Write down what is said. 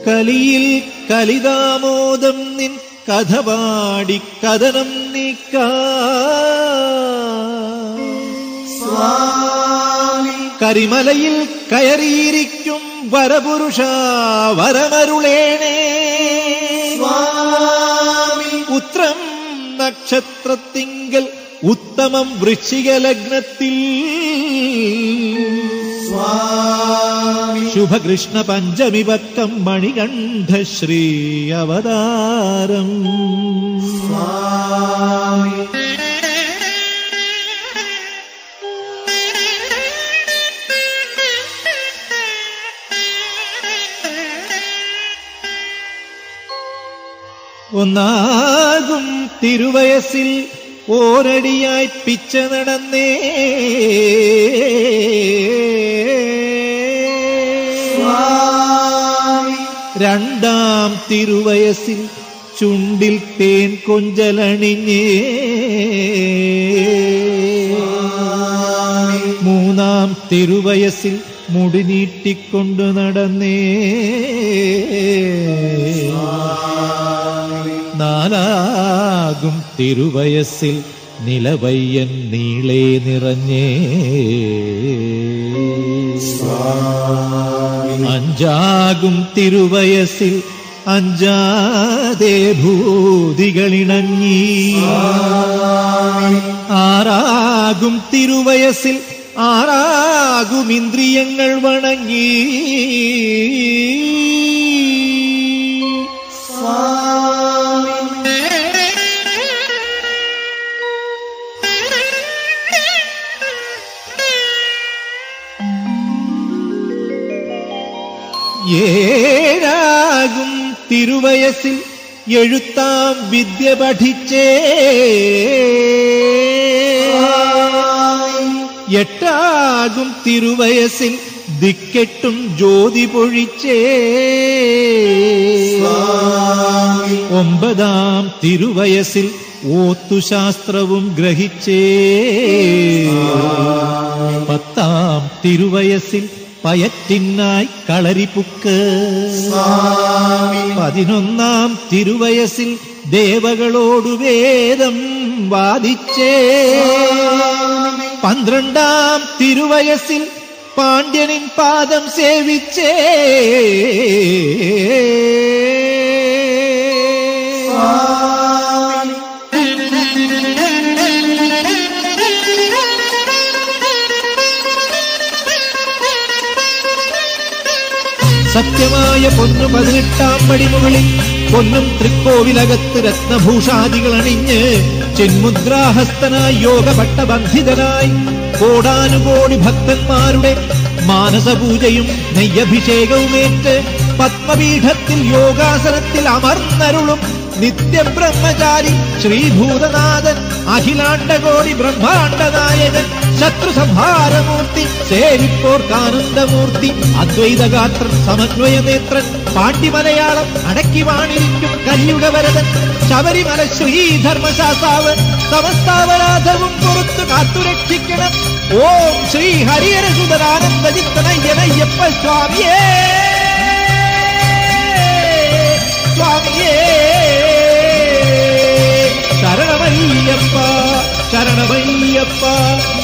കലിയിൽ കലിതാമോദം നിൻ കഥ പാടി കഥനം നീക്കാ കരിമലയിൽ കയറിയിരിക്കും വരപുരുഷ വരമരുളേണേ ഉത്രം നക്ഷത്രത്തിങ്കൽ ഉത്തമം വൃശ്ചിക ലഗ്നത്തിൽ ശുഭകൃഷ്ണ പഞ്ചമി പക്കം മണികണ്ഠ ശ്രീ അവതാരം ഒന്നാകും തിരുവയസ്സിൽ ഓരടിയായി പിച്ച നടന്നേ രണ്ടാം തിരുവയസ്സിൽ ചുണ്ടിൽ തേൻ കൊഞ്ചലണിഞ്ഞേ മൂന്നാം തിരുവയസ്സിൽ മുടി നീട്ടിക്കൊണ്ടു നടന്നേ നാലാകും തിരുവയസ്സിൽ നിലവയ്യൻ നീളേ നിറഞ്ഞേ അഞ്ചാകും തിരുവയസ്സിൽ അഞ്ചാതെ ഭൂതികളിണങ്ങി ആറാകും തിരുവയസ്സിൽ ആറാകും ഇന്ദ്രിയങ്ങൾ വണങ്ങി ഏഴാകും തിരുവയസ്സിൽ എഴുത്താം വിദ്യ പഠിച്ചേ എട്ടാകും തിരുവയസ്സിൽ ദിക്കെട്ടും ജ്യോതി പൊഴിച്ചേ ഒമ്പതാം തിരുവയസ്സിൽ ഓത്തുശാസ്ത്രവും ഗ്രഹിച്ചേ പത്താം തിരുവയസ്സിൽ പയറ്റിനായി കളരിപ്പുക്ക് പതിനൊന്നാം തിരുവയസ്സിൽ ദേവകളോടു വേദം വാദിച്ചേ പന്ത്രണ്ടാം തിരുവയസ്സിൽ പാണ്ഡ്യനിൻ പാദം സേവിച്ചേ സത്യമായ പൊന്നു പതിനെട്ടാം പടിമുകളിൽ പൊന്നും തൃക്കോവിലകത്ത് രത്നഭൂഷാദികൾ അണിഞ്ഞ് ചിന്മുദ്രാഹസ്തനായി യോഗഭട്ടബന്ധിതനായി കോടാനുകോടി ഭക്തന്മാരുടെ മാനസപൂജയും നെയ്യഭിഷേകവുമേറ്റ് പത്മപീഠത്തിൽ യോഗാസനത്തിൽ അമർന്നരുളും നിത്യബ്രഹ്മചാരി ശ്രീഭൂതനാഥൻ അഖിലാണ്ടകോടി ബ്രഹ്മാണ്ട നായകൻ ശത്രു സംഹാരമൂർത്തി സേവിപ്പോർക്കാനന്ദമൂർത്തി അദ്വൈതഗാത്രൻ സമന്വയനേത്രൻ പാണ്ഡിമലയാളം അടക്കി വാണിരിക്കും കലിയുടെ വരതൻ ശബരിമല ശ്രീധർമ്മശാസ്താവ് സമസ്താപരാധവും പുറത്തു കാത്തുരക്ഷിക്കണം ഓം ശ്രീ ഹരിഹരസുതരാനന്ദജിത്തനയ്യനയ്യപ്പ സ്വാമിയേ സ്വാമിയേ ശരണമയ്യപ്പ ശരണമയ്യപ്പ